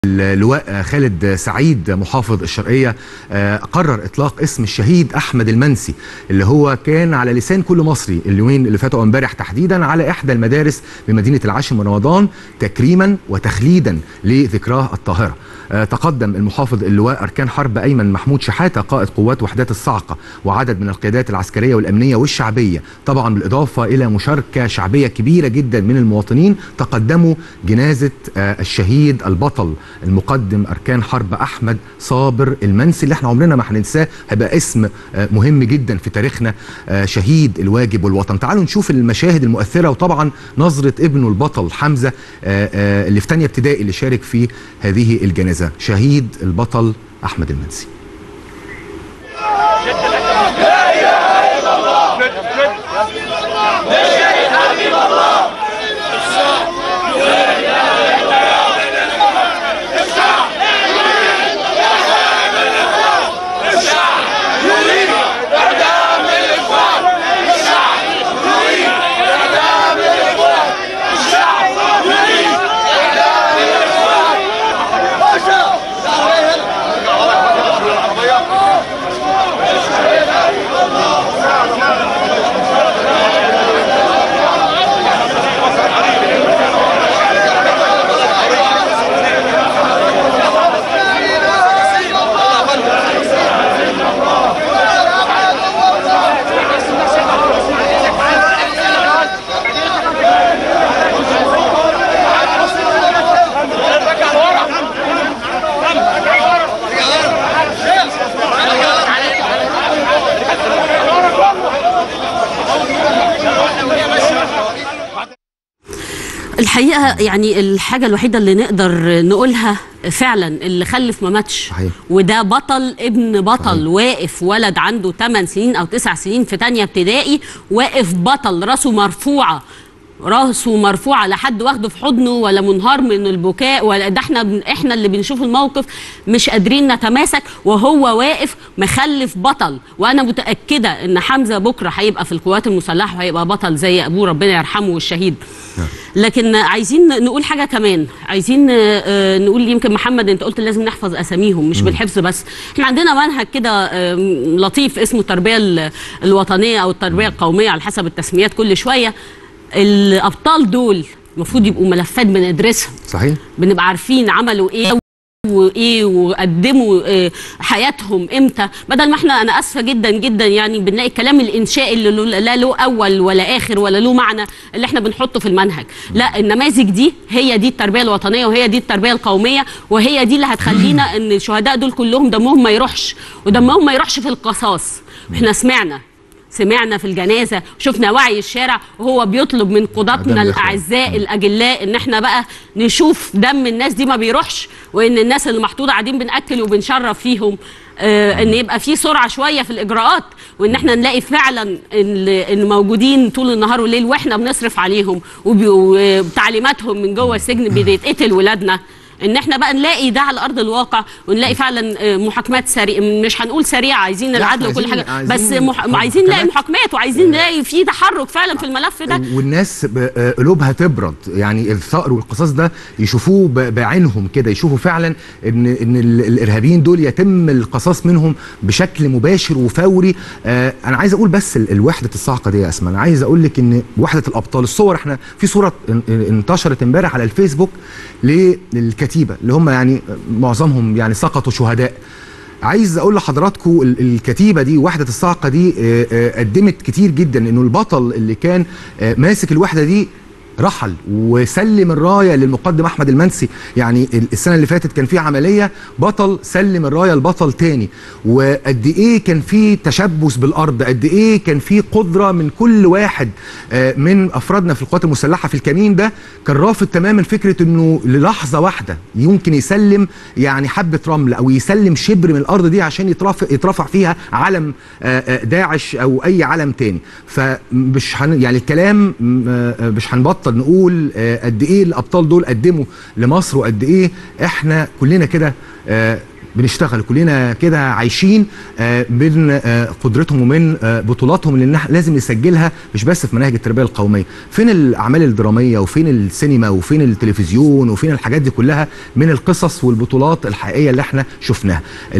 اللواء خالد سعيد محافظ الشرقية قرر إطلاق اسم الشهيد أحمد المنسي اللي هو كان على لسان كل مصري اليومين اللي فاتوا امبارح تحديدا على إحدى المدارس بمدينة العاشر من رمضان تكريما وتخليدا لذكراه الطاهرة تقدم المحافظ اللواء أركان حرب أيمن محمود شحاتة قائد قوات وحدات الصاعقة وعدد من القيادات العسكرية والأمنية والشعبية طبعا بالإضافة إلى مشاركة شعبية كبيرة جدا من المواطنين تقدموا جنازة الشهيد البطل المقدم أركان حرب أحمد صابر المنسي اللي احنا عمرنا ما هننساه هيبقى اسم مهم جدا في تاريخنا شهيد الواجب والوطن تعالوا نشوف المشاهد المؤثرة وطبعا نظرة ابنه البطل حمزة اللي في تانية ابتدائي اللي شارك في هذه الجنازة شهيد البطل أحمد المنسي الحقيقه يعني الحاجه الوحيده اللي نقدر نقولها فعلا اللي خلف ما ماتش صحيح. وده بطل ابن بطل صحيح. واقف ولد عنده 8 سنين او 9 سنين في تانية ابتدائي واقف بطل راسه مرفوعه راسه مرفوعه لا حد واخده في حضنه ولا منهار من البكاء ولا ده احنا بن احنا اللي بنشوف الموقف مش قادرين نتماسك وهو واقف مخلف بطل وانا متاكده ان حمزه بكره هيبقى في القوات المسلحه وهيبقى بطل زي ابوه ربنا يرحمه والشهيد لكن عايزين نقول حاجه كمان عايزين آه، نقول يمكن محمد انت قلت لازم نحفظ اساميهم مش بالحفظ بس احنا عندنا منهج كده آه، لطيف اسمه التربيه ال- الوطنيه او التربيه القوميه على حسب التسميات كل شويه الابطال دول المفروض يبقوا ملفات بندرسها صحيح بنبقى عارفين عملوا ايه وايه وقدموا آه، حياتهم امتى بدل ما احنا انا اسفه جدا جدا يعني بنلاقي الكلام الانشائي اللي له- لا له اول ولا اخر ولا له معنى اللي احنا بنحطه في المنهج لا النماذج دي هي دي التربيه الوطنيه وهي دي التربيه القوميه وهي دي اللي هتخلينا ان الشهداء دول كلهم دمهم ما يروحش ودمهم ما يروحش في القصاص احنا سمعنا سمعنا في الجنازه شفنا وعي الشارع وهو بيطلب من قضاتنا عدم الإخلاص. الاعزاء الاجلاء ان احنا بقى نشوف دم الناس دي ما بيروحش وان الناس اللي محطوطه قاعدين بناكل وبنشرف فيهم آه ان يبقى في سرعه شويه في الاجراءات وان احنا نلاقي فعلا ان إن موجودين طول النهار والليل واحنا بنصرف عليهم وبي- وتعليماتهم من جوه السجن بيتقتل ولادنا ان احنا بقى نلاقي ده على ارض الواقع ونلاقي فعلا آه، محاكمات سريعه مش هنقول سريعه عايزين لا، العدل وكل عايزين- حاجه بس عايزين مح... عايزين نلاقي محاكمات. محاكمات وعايزين نلاقي في تحرك فعلا في الملف ده والناس ب- آه، قلوبها تبرد يعني الثأر والقصاص ده يشوفوه ب- بعينهم كده يشوفوا فعلا ان ان ال- الارهابيين دول يتم القصاص منهم بشكل مباشر وفوري آه انا عايز اقول بس ال- الوحده الصاعقه دي يا اسماء انا عايز اقول لك ان وحده الابطال الصور احنا في صوره ان- انتشرت امبارح على الفيسبوك للكتيبه اللي هم يعني معظمهم يعني سقطوا شهداء عايز اقول لحضراتكم ال- الكتيبه دي وحده الصاعقه دي آه، آه، قدمت كتير جدا انه البطل اللي كان آه، ماسك الوحده دي رحل وسلم الرايه للمقدم احمد المنسي يعني ال- السنه اللي فاتت كان في عمليه بطل سلم الرايه لبطل تاني وقد ايه كان في تشبث بالارض قد ايه كان في قدره من كل واحد آه، من افرادنا في القوات المسلحه في الكمين ده كان رافض تماما فكره انه للحظه واحده يمكن يسلم يعني حبه رمل او يسلم شبر من الارض دي عشان يترفع يترفع فيها علم آه، آه، داعش او اي علم تاني فمش هن يعني الكلام م- آه، مش هنبطل نقول آه، قد ايه الابطال دول قدموا لمصر وقد ايه احنا كلنا كده آه، بنشتغل كلنا كده عايشين آه، من آه، قدرتهم ومن آه، بطولاتهم اللي إنها لازم نسجلها مش بس في مناهج التربيه القوميه فين الاعمال الدراميه وفين السينما وفين التلفزيون وفين الحاجات دي كلها من القصص والبطولات الحقيقيه اللي احنا شفناها